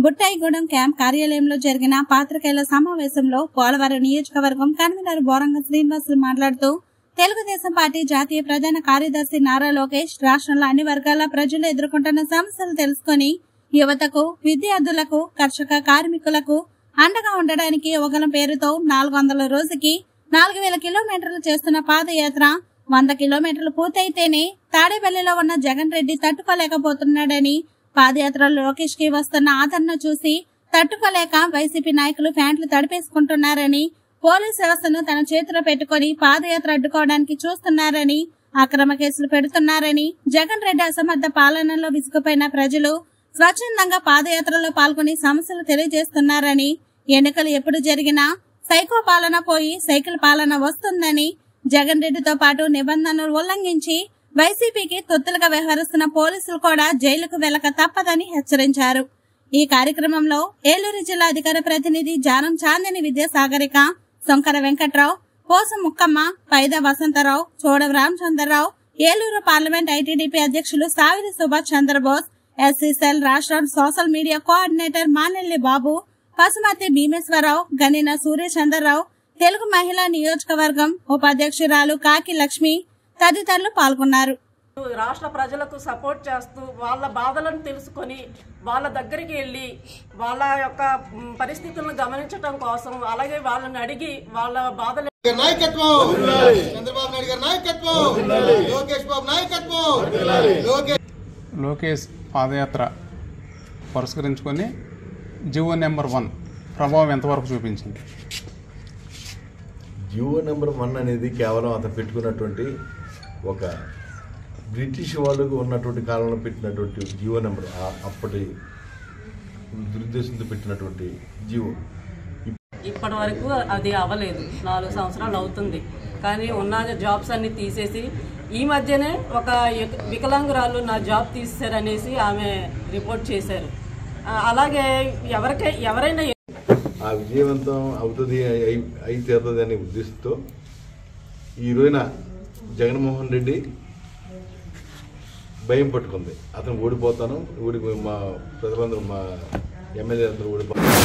Buttayagudem camp కార్యాలయంలో జరిగిన పాత్రికేయుల సమావేశంలో పోలవరం నియోజకవర్గం కన్వీనర్ బోరంగ శ్రీనివాసులు మాట్లాడుతూ తెలుగుదేశం పార్టీ జాతీయ ప్రధాన కార్యదర్శి నారా లోకేష్ రాష్ట్రంలో అన్ని వర్గాల ప్రజలు ఎదుర్కొంటున్న సమస్యలు తెలుసుకుని యువతకు విద్యార్థులకు కర్షక కార్మికులకు అండగా ఉండడానికి యువగలం పేరుతో నాలుగు వందల రోజుకి నాలుగు వేల కిలోమీటర్లు చేస్తున్న పాదయాత్ర వంద కిలోమీటర్లు పూర్తయితేనే తాడేపల్లిలో ఉన్న జగన్ రెడ్డి తట్టుకోలేకపోతున్నాడని పాదయాత్రలో లోకేష్ కి వస్తున్న ఆదరణ చూసి తట్టుకోలేక వైసీపీ నాయకులు ఫ్యాంట్లు తడిపేసుకుంటున్నారని పోలీస్ వ్యవస్థను తన చేతిలో పెట్టుకుని పాదయాత్ర అడ్డుకోవడానికి చూస్తున్నారని అక్రమ కేసులు పెడుతున్నారని జగన్ రెడ్డి అసమర్థ పాలనలో విసుగుపోయిన ప్రజలు స్వచ్ఛందంగా పాదయాత్రలో పాల్గొని సమస్యలు తెలియజేస్తున్నారని ఎన్నికలు ఎప్పుడు జరిగినా సైకో పాలన పోయి సైకిల్ పాలన వస్తుందని జగన్ రెడ్డితో పాటు నిబంధనలు ఉల్లంఘించి వైసీపీకి తొత్తులుగా వ్యవహరిస్తున్న పోలీసులు కూడా జైలుకు వెళ్లక తప్పదని హెచ్చరించారు ఈ కార్యక్రమంలో ఏలూరు జిల్లా అధికార ప్రతినిధి జానం చాందిని విద్యాసాగరిక శంకర వెంకట్రావు పోసం ముక్కమ్మ పైద వసంతరావు చోడవ రామచంద్రరావు ఏలూరు పార్లమెంట్ ఐటీడీపీ అధ్యక్షులు సావిరి సుభాష్ చంద్రబోస్ ఎస్సీసెల్ రాష్ట్ర social media coordinator Manelli Babu Pasumathi Bhimeswararao Ganina Suryachandrarao Telugu మహిళా నియోజకవర్గం ఉపాధ్యక్షురాలు కాకి లక్ష్మి తదితరులు పాల్గొన్నారు రాష్ట్ర ప్రజలకు సపోర్ట్ చేస్తూ వాళ్ళ బాధలను తెలుసుకొని వాళ్ళ దగ్గరికి వెళ్ళి వాళ్ళ యొక్క మ్, పరిస్థితులను గమనించడం కోసం అలాగే వాళ్ళని అడిగి వాళ్ళ బాధలు గారి నాయకత్వం చంద్రబాబు నాయుడు గారి నాయకత్వం లోకేష్ బాబు నాయకత్వం లోకేష్ లోకేష్ పాదయాత్ర పురస్కరించుకొని జివో నెంబర్ వన్ ప్రభావం ఎంతవరకు చూపించింది జియో నెంబర్ వన్ అనేది కేవలం అతను పెట్టుకున్నటువంటి ఒక బ్రిటిష్ వాళ్ళకు ఉన్నటువంటి కాలంలో పెట్టినటువంటి జియో నెంబర్ ఆ- అప్పటి దురుద్దేశంతో పెట్టినటువంటి జియో ఇప్పటి వరకు అది అవ్వలేదు నాలుగు సంవత్సరాలు అవుతుంది కానీ ఉన్న జాబ్స్ అన్ని తీసేసి ఈ మధ్యనే ఒక యుక- వికలాంగురాలు నా జాబ్ తీసేశారనేసి ఆమె రిపోర్ట్ చేశారు ఆ, అలాగే ఎవరికై ఎవరైనా ఆ విజయవంతం అవుతుంది అయి అయి తీరుతుంది అనే ఉద్దేశంతో ఈ రోజున జగన్మోహన్ రెడ్డి భయం పట్టుకుంది అతను ఓడిపోతాను ఓడి మా ప్రజలందరూ మా ఎమ్మెల్యే అందరూ ఓడిపోతాను